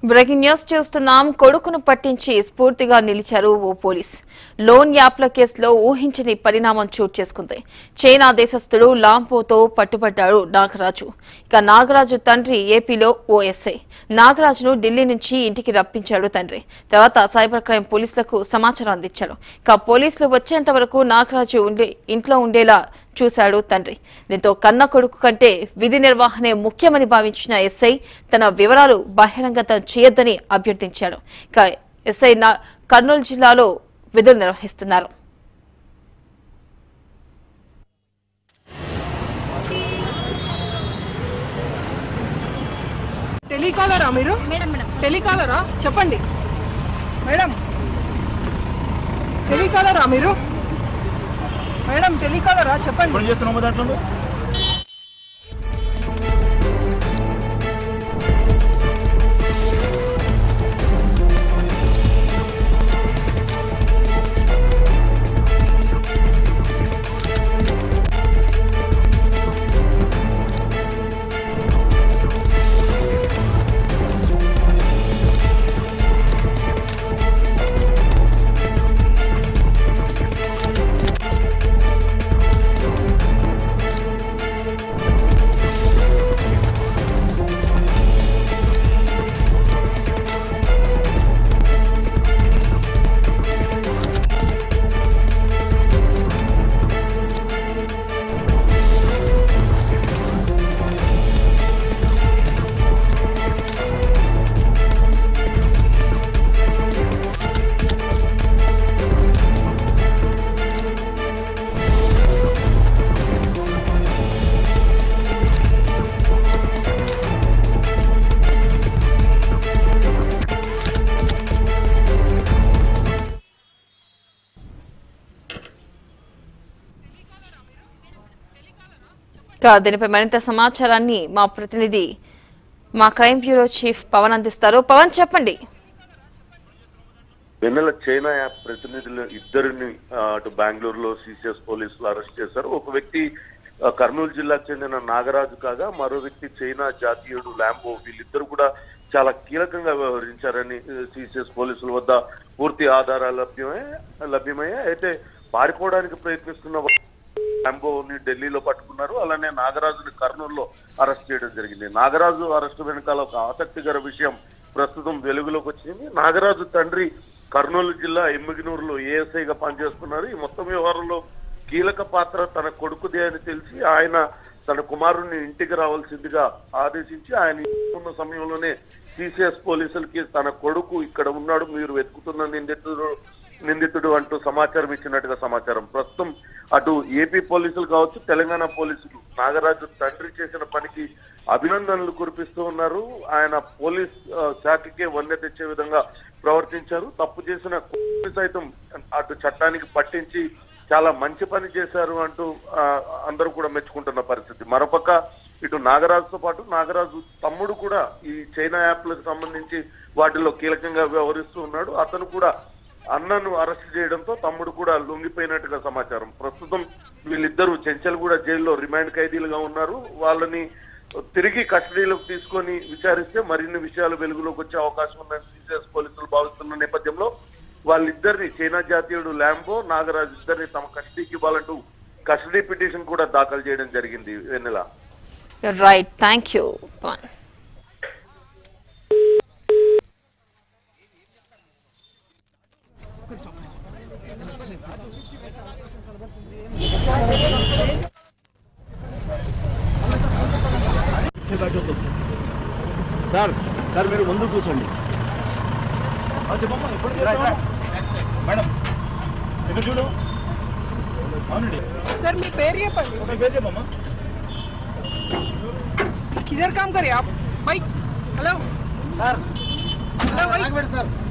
Breaking news చూస్తున్నాం కొడుకును పట్టించి స్ఫూర్తిగా నిలిచారు ఓ పోలీస్ లోన్ యాప్ల కేసులో ఊహించని పరిణామం చోటు చేసుకుంది చైనా దేశస్థుడు లాంపోతో పట్టుబడ్డాడు నాగరాజు ఇక నాగరాజు తండ్రి ఏపీలో ఓ ఎస్ఐ నాగరాజును ఢిల్లీ నుంచి ఇంటికి రప్పించాడు తండ్రి తర్వాత సైబర్ క్రైమ్ పోలీసులకు సమాచారం అందించాడు ఇక పోలీసులు వచ్చేంత వరకు నాగరాజు ఉండే ఇంట్లో ఉండేలా చూశాడు తండ్రి దీంతో కన్న కొడుకు కంటే విధి నిర్వహణే ముఖ్యమని భావించిన ఎస్ఐ తన వివరాలు బహిరంగతం చేయొద్దని అభ్యర్థించాడు ఇక ఎస్ఐ నా కర్నూలు జిల్లాలో విధులు నిర్వహిస్తున్నారు టెలికాలరా మీరు మేడం మేడం టెలికాలరా చెప్పండి మేడం టెలికాలరా మీరు మేడం టెలికాలరా చెప్పండి పని చేస్తున్నాము దాంట్లో ఇక దీనిపై మరింత సమాచారాన్ని మా ప్రతినిధి మా క్రైమ్ బ్యూరో చీఫ్ పవన్ అందిస్తారు పవన్ చెప్పండి వెన్నెల చైనా యాప్ ప్రతినిధులు ఇద్దరిని ఆ, అటు బెంగళూరులో సిసిఎస్ పోలీసులు అరెస్ట్ చేశారు ఒక వ్యక్తి ఆ, కర్నూలు జిల్లాకు చెందిన నాగరాజు కాగా మరో వ్యక్తి చైనా జాతీయుడు ల్యాంబో వీళ్ళిద్దరు కూడా చాలా కీలకంగా వ్యవహరించారని సిసిఎస్ పోలీసుల వద్ద పూర్తి ఆధారాలు లభ్యమై లభ్యమయ్యాయి అయితే పారిపోవడానికి ప్రయత్నిస్తున్న వా- ల్యాంబోని ఢిల్లీలో పట్టుకున్నారు అలానే నాగరాజుని కర్నూలులో అరెస్ట్ చేయడం జరిగింది నాగరాజు అరెస్టు వెనకాల ఒక ఆసక్తికర విషయం ప్రస్తుతం వెలుగులోకి వచ్చింది నాగరాజు తండ్రి కర్నూలు జిల్లా ఎమ్మిగినూరులో ఏఎస్ఐగా పనిచేస్తున్నారు ఈ మొత్తం వ్యవహారంలో కీలక పాత్ర తన కొడుకుదే అని తెలిసి ఆయన తన కుమారుణ్ణి ఇంటికి రావాల్సిందిగా ఆదేశించి ఆయన ఇంటికి ఉన్న సమయంలోనే సిసిఎస్ పోలీసులకి తన కొడుకు ఇక్కడ ఉన్నాడు మీరు వెతుకుతున్న నిందితుడు నిందితుడు అంటూ సమాచారం ఇచ్చినట్టుగా సమాచారం ప్రస్తుతం అటు ఏపీ పోలీసులు కావచ్చు తెలంగాణ పోలీసులు నాగరాజు తండ్రి చేసిన పనికి అభినందనలు కురిపిస్తూ ఉన్నారు ఆయన పోలీస్ ఆ, శాఖకే వన్నె తెచ్చే విధంగా ప్రవర్తించారు తప్పు చేసిన కుటుంబ సైతం అటు చట్టానికి పట్టించి చాలా మంచి పని చేశారు అంటూ ఆ, అందరూ కూడా మెచ్చుకుంటున్న పరిస్థితి మరోపక్క ఇటు నాగరాజుతో పాటు నాగరాజు తమ్ముడు కూడా ఈ చైనా యాప్లకు సంబంధించి వాటిలో కీలకంగా వ్యవహరిస్తూ ఉన్నాడు అతను కూడా అన్నను అరెస్ట్ చేయడంతో తమ్ముడు కూడా లొంగిపోయినట్టుగా సమాచారం ప్రస్తుతం వీళ్ళిద్దరూ చెంచల్గూడ జైల్లో రిమాండ్ ఖైదీలుగా ఉన్నారు వాళ్ళని తిరిగి కస్టడీలోకి తీసుకొని విచారిస్తే మరిన్ని విషయాలు వెలుగులోకి వచ్చే అవకాశం ఉందని సిసిఎస్ పోలీసులు భావిస్తున్న నేపథ్యంలో వాళ్ళిద్దరిని చైనా జాతీయుడు ల్యాంబో నాగరాజు ఇద్దరిని తమ కస్టడీకి ఇవ్వాలంటూ కస్టడీ పిటిషన్ కూడా దాఖలు చేయడం జరిగింది Vennela right thank you Pawan sir sir మీరు ముందు కూర్చోండి చెప్పమ్మా ఎప్పుడు చేస్తావు? మేడం ఇక్కడ చూడు అవునండి సార్ మీ పేరు చెప్పండి మీ పేరు చెప్పమ్మా किधर काम करे आप भाई हेलो సార్ हेलो भाई సార్